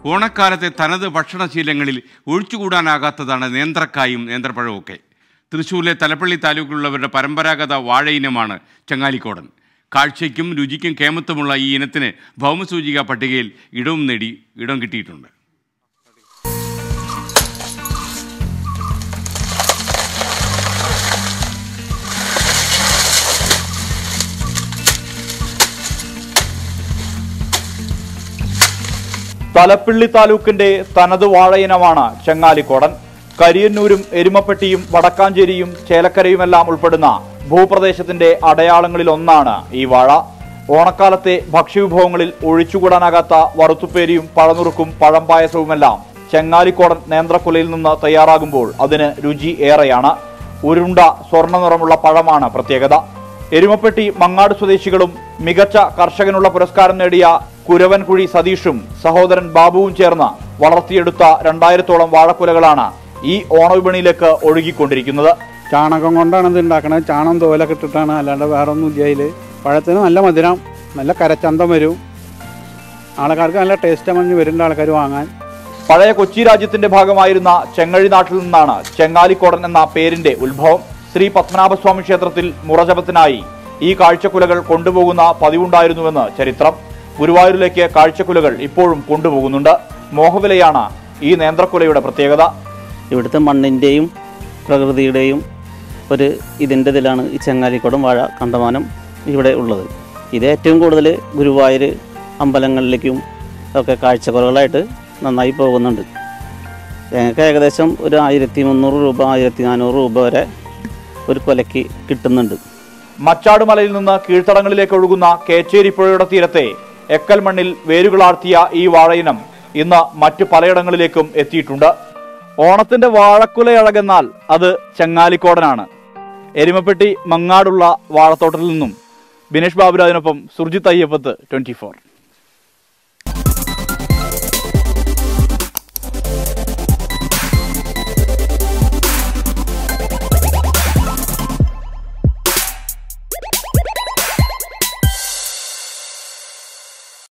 ഓണക്കാലത്തെ തനത് ഭക്ഷണശീലങ്ങളിൽ ഒഴിച്ചുകൂടാനാകാത്തതാണ് നേന്ത്രക്കായും നേന്ത്രപ്പഴവും ഒക്കെ തൃശ്ശൂരിലെ തലപ്പള്ളി താലൂക്കിലുള്ളവരുടെ പരമ്പരാഗത വാഴ ഇനമാണ് ചങ്ങാലിക്കോടൻ കാഴ്ചയ്ക്കും രുചിക്കും കേമത്വമുള്ള ഈ ഇനത്തിന് ഭൗമസൂചിക പട്ടികയിൽ ഇടവും നേടി ഇടം കിട്ടിയിട്ടുണ്ട് തലപ്പിള്ളി താലൂക്കിന്റെ തനത് വാഴയിനമാണ് ചെങ്ങാലിക്കോടൻ കരിയന്നൂരും എരുമപ്പെട്ടിയും വടക്കാഞ്ചേരിയും ചേലക്കരയുമെല്ലാം ഉൾപ്പെടുന്ന ഭൂപ്രദേശത്തിന്റെ അടയാളങ്ങളിൽ ഒന്നാണ് ഈ വാഴ ഓണക്കാലത്തെ ഭക്ഷ്യവിഭവങ്ങളിൽ ഒഴിച്ചുകൂടാനാകാത്ത വറുത്തുപ്പേരിയും പഴനുറുക്കും പഴം പായസവുമെല്ലാം ചെങ്ങാലിക്കോടൻ നേന്ത്രക്കുലയിൽ നിന്ന് തയ്യാറാകുമ്പോൾ അതിന് രുചി ഏറെയാണ് ഉരുണ്ട സ്വർണ്ണ നിറമുള്ള പഴമാണ് പ്രത്യേകത എരുമപ്പെട്ടി മങ്ങാട് സ്വദേശികളും മികച്ച കർഷകനുള്ള പുരസ്കാരം നേടിയ കുരവൻകുഴി സതീഷും സഹോദരൻ ബാബുവും ചേർന്ന് വളർത്തിയെടുത്ത രണ്ടായിരത്തോളം വാഴക്കുലകളാണ് ഈ ഓണവിപണിയിലേക്ക് ഒഴുകിക്കൊണ്ടിരിക്കുന്നത് ചാണകം കൊണ്ടാണ് ഇത് ഉണ്ടാക്കണത് ചാണം തോലൊക്കെ ഇട്ടിട്ടാണ് അല്ലാണ്ട് വേറെ ഒന്നും ഇല്ല അതിൽ പഴത്തിന് നല്ല മധുരം നല്ല കരച്ചന്തം വരും ആൾക്കാർക്ക് നല്ല ടേസ്റ്റ് മഞ്ഞ് വരുന്നുണ്ട് ആൾക്കാർ വാങ്ങാൻ പഴയ കൊച്ചി രാജ്യത്തിന്റെ ഭാഗമായിരുന്ന ചെങ്ങഴി നാട്ടിൽ നിന്നാണ് ചെങ്ങാലിക്കോടൻ എന്ന പേരിന്റെ ഉത്ഭവം ശ്രീ പത്മനാഭസ്വാമി ക്ഷേത്രത്തിൽ മുറജപത്തിനായി ഈ കാഴ്ചക്കുലകൾ കൊണ്ടുപോകുന്ന പതിവുണ്ടായിരുന്നുവെന്ന് ചരിത്രം ഗുരുവായൂരിലേക്ക് കാഴ്ചക്കുലകൾ ഇപ്പോഴും കൊണ്ടുപോകുന്നുണ്ട് മോഹവിലയാണ് ഈ നേന്ത്രക്കുലയുടെ പ്രത്യേകത ഇവിടുത്തെ മണ്ണിൻ്റെയും പ്രകൃതിയുടെയും ഒരു ഇതിൻ്റെ ഇതിലാണ് ഈ ചെങ്ങാലിക്കുടം വാഴ കണ്ടമാനം ഇവിടെ ഉള്ളത് ഇത് ഏറ്റവും കൂടുതൽ ഗുരുവായൂർ അമ്പലങ്ങളിലേക്കും ഒക്കെ കാഴ്ചക്കുറകളായിട്ട് നന്നായി പോകുന്നുണ്ട് ഞങ്ങൾക്ക് ഏകദേശം ഒരു ആയിരത്തി മുന്നൂറ് രൂപ ആയിരത്തി നാനൂറ് രൂപ വരെ ഒരു കൊലയ്ക്ക് കിട്ടുന്നുണ്ട് മച്ചാടുമലയിൽ നിന്ന് കീഴ്ത്തടങ്ങളിലേക്ക് ഒഴുകുന്ന കേച്ചേരി പുഴയുടെ തീരത്തെ എക്കൽ മണ്ണിൽ വേരുകളാർത്തിയ ഈ വാഴയിനം ഇന്ന് മറ്റു പലയിടങ്ങളിലേക്കും എത്തിയിട്ടുണ്ട് ഓണത്തിന്റെ വാഴക്കുലയഴകെന്നാൽ അത് ചങ്ങാലിക്കോടനാണ് എരുമപ്പെട്ടി മങ്ങാടുള്ള വാഴത്തോട്ടത്തിൽ നിന്നും ബിനേഷ് ബാബുരാജിനൊപ്പം സുർജിത്ത് അയ്യപ്പത്ത് ട്വന്റി